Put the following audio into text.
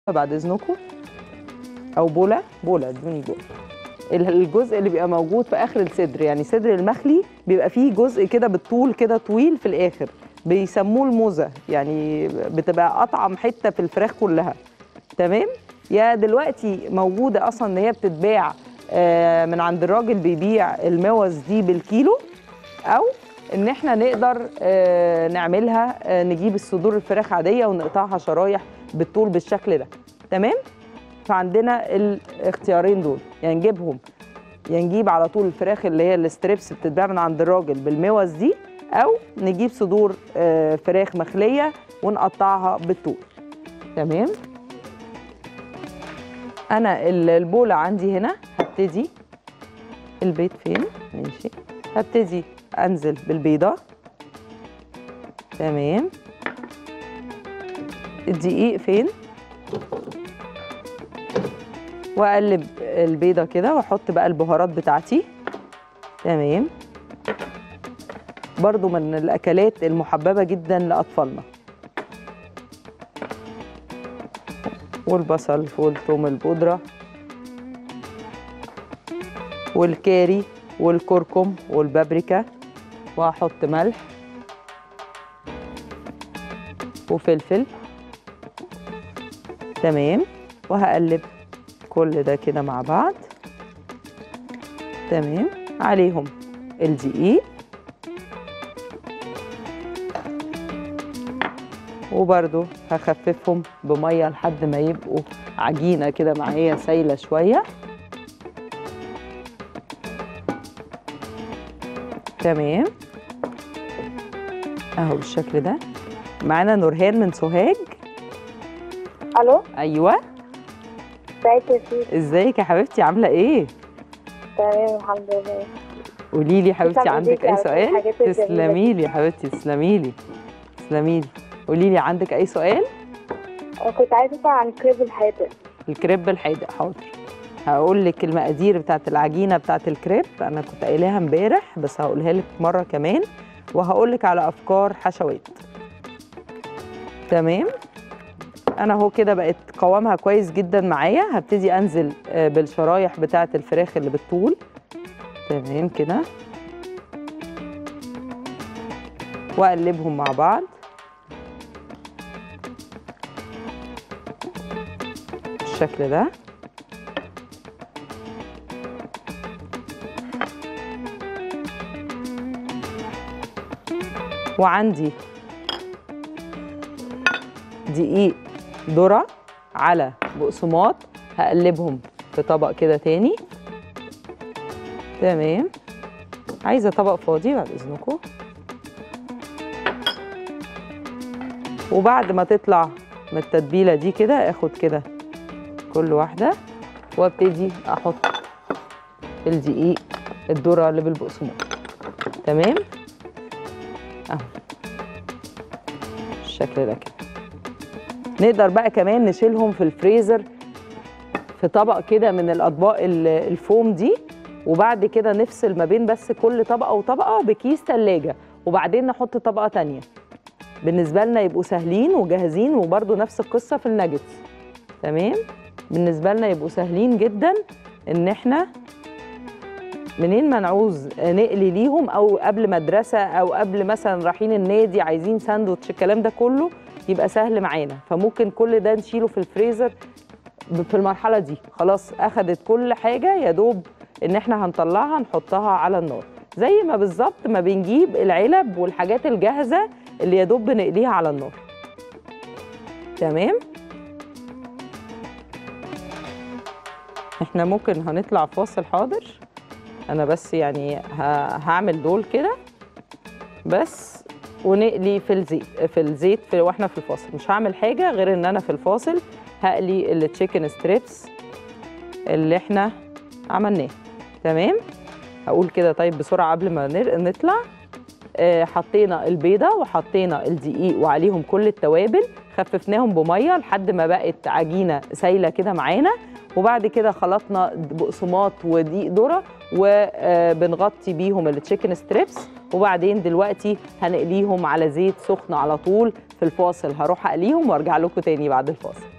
بعد اذنكم او بوله بوله ادوني بوله ال- الجزء اللي بيبقى موجود في اخر الصدر يعني صدر المخلي بيبقى فيه جزء كده بالطول كده طويل في الاخر بيسموه الموزه يعني بتبقى اطعم حته في الفراخ كلها تمام يا دلوقتي موجوده اصلا ان هي بتتباع آه، من عند الراجل بيبيع الموز دي بالكيلو او ان احنا نقدر آه، نعملها آه، نجيب الصدور الفراخ عاديه ونقطعها شرايح بالطول بالشكل ده تمام فعندنا الاختيارين دول يعني نجيبهم يا نجيب على طول الفراخ اللي هي الستريبس بتتباع من عند الراجل بالموز دي او نجيب صدور آه، فراخ مخليه ونقطعها بالطول تمام انا ال- البوله عندي هنا هبتدي البيض فين ماشي هبتدي انزل بالبيضه تمام الدقيق فين واقلب البيضه كده واحط بقى البهارات بتاعتي تمام برضو من الاكلات المحببه جدا لاطفالنا والبصل والثوم البودره والكاري والكركم والبابريكا وهحط ملح وفلفل تمام وهقلب كل ده كده مع بعض تمام عليهم الدقيق وبرده هخففهم بميه لحد ما يبقوا عجينه كده معايا سايله شويه تمام اهو بالشكل ده معانا نورهان من سوهاج الو ايوه ازيك يا سيدي ازيك يا حبيبتي عامله ايه تمام الحمد لله قولي لي يا حبيبتي تسلمي عندك ايديكي اي على سؤال الحاجات الجميلة تسلمي لي يا حبيبتي تسلمي لي تسلمي لي قولي لي عندك اي سؤال انا كنت عايزه اسال عن كريب الحادق الكريب الحادق حاضر هقول لك المقادير بتاعت العجينه بتاعت الكريب انا كنت قايلاها امبارح بس هقولها لك مره كمان وهقول لك على افكار حشوات تمام انا اهو كده بقت قوامها كويس جدا معايا هبتدي انزل آه، بالشرايح بتاعه الفراخ اللي بالطول تمام كده واقلبهم مع بعض بالشكل ده وعندي دقيق ذرة على بقسماط هقلبهم في طبق كده تاني تمام عايزة طبق فاضي بعد إذنكم وبعد ما تطلع من التتبيلة دي كده اخد كده كل واحدة وابتدي احط الدقيق الذرة اللي بالبقسماط تمام اهو بالشكل ده كده نقدر بقى كمان نشيلهم في الفريزر في طبق كده من الاطباق ال- الفوم دي وبعد كده نفصل ما بين بس كل طبقه وطبقه بكيس تلاجة وبعدين نحط طبقه تانية بالنسبه لنا يبقوا سهلين وجاهزين وبرده نفس القصه في الناجتس تمام بالنسبه لنا يبقوا سهلين جدا ان احنا منين ما نعوز نقلي ليهم او قبل مدرسه او قبل مثلا رايحين النادي عايزين ساندوتش الكلام ده كله يبقى سهل معانا فممكن كل ده نشيله في الفريزر ب- في المرحله دي خلاص اخدت كل حاجه يا دوب ان احنا هنطلعها نحطها على النار زي ما بالظبط ما بنجيب العلب والحاجات الجاهزه اللي يا دوب بنقليها على النار تمام احنا ممكن هنطلع فاصل حاضر انا بس يعني ه- هعمل دول كده بس ونقلي في الزيت في الزيت في واحنا في الفاصل مش هعمل حاجه غير ان انا في الفاصل هقلي التشيكن ستريبس اللي احنا عملناه تمام هقول كده طيب بسرعه قبل ما نر- نطلع آه، حطينا البيضه وحطينا الدقيق وعليهم كل التوابل خففناهم بميه لحد ما بقت عجينه سايله كده معانا وبعد كده خلطنا بقسماط ودقيق ذره وبنغطي بيهم التشيكن ستريبس وبعدين دلوقتي هنقليهم على زيت سخن على طول في الفاصل هروح اقليهم وارجع لكم تاني بعد الفاصل